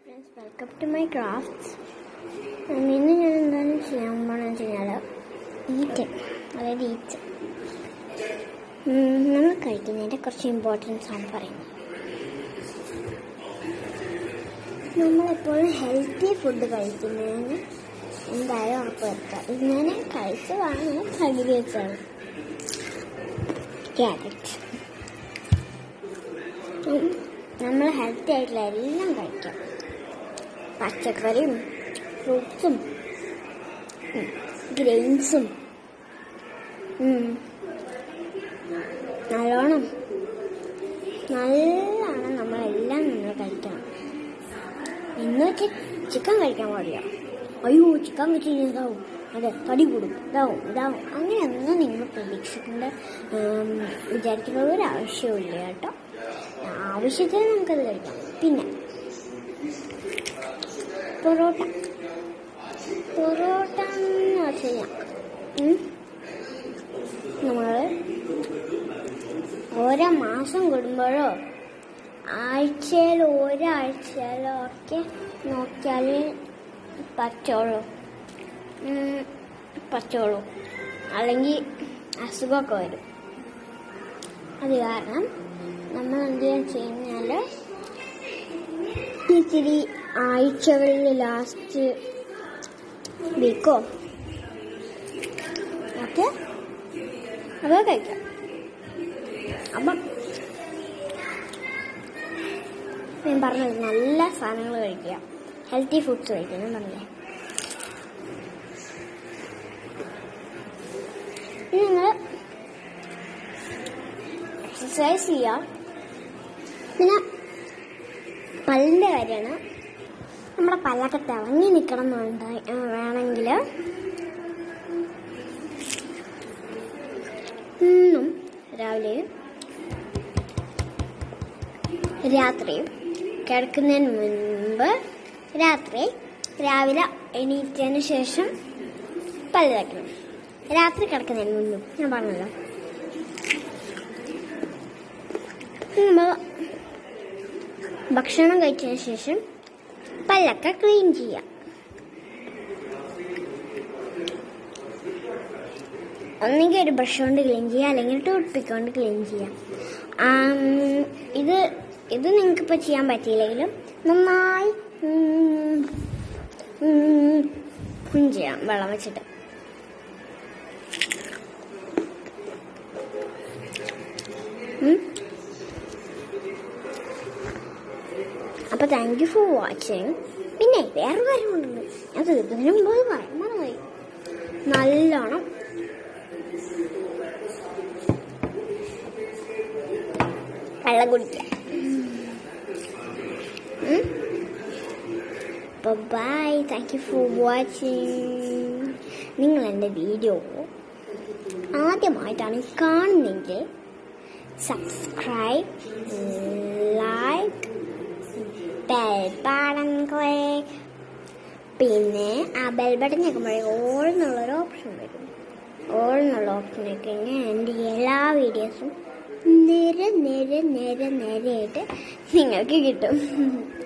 Friends welcome to my crafts ഇന്ന് ഞാൻ എന്താണ് ചെയ്യാൻ പോകണമെന്ന് വെച്ച് കഴിഞ്ഞാൽ ഈറ്റ് അതായത് ഈറ്റ് നമ്മൾ കഴിക്കുന്നതിൻ്റെ കുറച്ച് ഇമ്പോർട്ടൻസ് ആണ് പറയുന്നത് നമ്മളെപ്പോഴും ഹെൽത്തി ഫുഡ് കഴിക്കുന്നതിന് എന്തായാലും ഉറപ്പ് വരുത്തുക ഇങ്ങനെ കഴിച്ചതാണ് പകുതി വെച്ചാണ് ക്യാരറ്റ് നമ്മൾ ഹെൽത്തി ആയിട്ടുള്ള എല്ലാം കഴിക്കാം പച്ചക്കറിയും ഫ്രൂട്ട്സും ഗ്രെയിൻസും നല്ലോണം നല്ലോണം നമ്മളെല്ലാം നമ്മൾ കഴിക്കണം എന്ന് വെച്ചാൽ ചിക്കൻ കഴിക്കാൻ പാടില്ല അയ്യോ ചിക്കൻ വെച്ച് കഴിഞ്ഞാൽ ഇതാവും അതെ തടി കൂടും ഇതാവും ഇതാവും അങ്ങനെയൊന്നും നിങ്ങൾ പ്രതീക്ഷിക്കേണ്ട ഉം, വിചാരിക്കേണ്ട ഒരു ആവശ്യമില്ല കേട്ടോ ആവശ്യത്തിന് നമുക്കത് കഴിക്കാം പിന്നെ പൊറോട്ട പൊറോട്ട എന്ന് വെച്ച് കഴിഞ്ഞാൽ നമ്മൾ ഓരോ മാസം കൂടുമ്പോഴോ ആഴ്ചയിൽ ഒരാഴ്ചയിലോ ഒക്കെ നോക്കിയാലേ പറ്റുള്ളൂ ഉം, പറ്റുള്ളൂ അല്ലെങ്കിൽ അസുഖമൊക്കെ വരും അത് കാരണം നമ്മൾ എന്ത് ചെയ്യുന്നാൽ ഇത്തിരി ആഴ്ചകളിൽ ലാസ്റ്റ് വീക്കോ ഒക്കെ അത് കഴിക്കാം അപ്പം ഞാൻ പറഞ്ഞത് നല്ല സാധനങ്ങൾ കഴിക്കുക ഹെൽത്തി ഫുഡ്സ് കഴിക്കുക ഞാൻ പറഞ്ഞില്ലേ ഇനി നിങ്ങൾ എക്സസൈസ് ചെയ്യാം പിന്നെ പല്ലിൻ്റെ കാര്യമാണ് നമ്മുടെ പല്ലൊക്കെ തിളങ്ങി നിൽക്കണം എന്നുണ്ട് വേണമെങ്കിൽ ഇന്നും രാവിലെയും രാത്രിയും കിടക്കുന്നതിന് മുൻപ് രാത്രി രാവിലെ എണീറ്റതിന് ശേഷം പല്ല് തയ്ക്കണം രാത്രി കിടക്കുന്നതിന് മുൻപ് ഞാൻ പറഞ്ഞല്ലോ നമ്മൾ ഭക്ഷണം കഴിച്ചതിന് ശേഷം പല്ലൊക്കെ ക്ലീൻ ചെയ്യാം ഒന്നെങ്കിൽ ഒരു ബ്രഷ് കൊണ്ട് ക്ലീൻ ചെയ്യാം അല്ലെങ്കിൽ ടൂത്ത് പിക്ക് കൊണ്ട് ക്ലീൻ ചെയ്യാം ആം, ഇത് ഇത് നിങ്ങൾക്കിപ്പോൾ ചെയ്യാൻ പറ്റിയില്ലെങ്കിലും നന്നായി ഉം, ഉം, ക്ലീൻ ചെയ്യാം വെള്ളം വെച്ചിട്ട് ഉം. അപ്പൊ താങ്ക് യു ഫോർ വാച്ചിങ് പിന്നെ വേറെ കാര്യമുണ്ട് ഞാൻ തീർക്കുന്നതിന് മുമ്പ് അത് പറയാൻ മറന്നുപോയി നല്ലോണം വെള്ളം കുടിക്കാം അപ്പോൾ bye thank you for watching നിങ്ങൾ എൻ്റെ വീഡിയോ ആദ്യമായിട്ടാണ് കാണുന്നെങ്കിൽ subscribe like bell button click പിന്നെ ആ ബെൽ ബട്ടൺ ഞെക്കുമ്പോഴേ ഓൾ എന്നുള്ളൊരു ഓപ്ഷൻ വരും ഓൾ എന്നുള്ള ഓപ്ഷൻ കഴിഞ്ഞാൽ എൻ്റെ എല്ലാ വീഡിയോസും നിര നിര നിര നിരയായിട്ട് നിങ്ങൾക്ക് കിട്ടും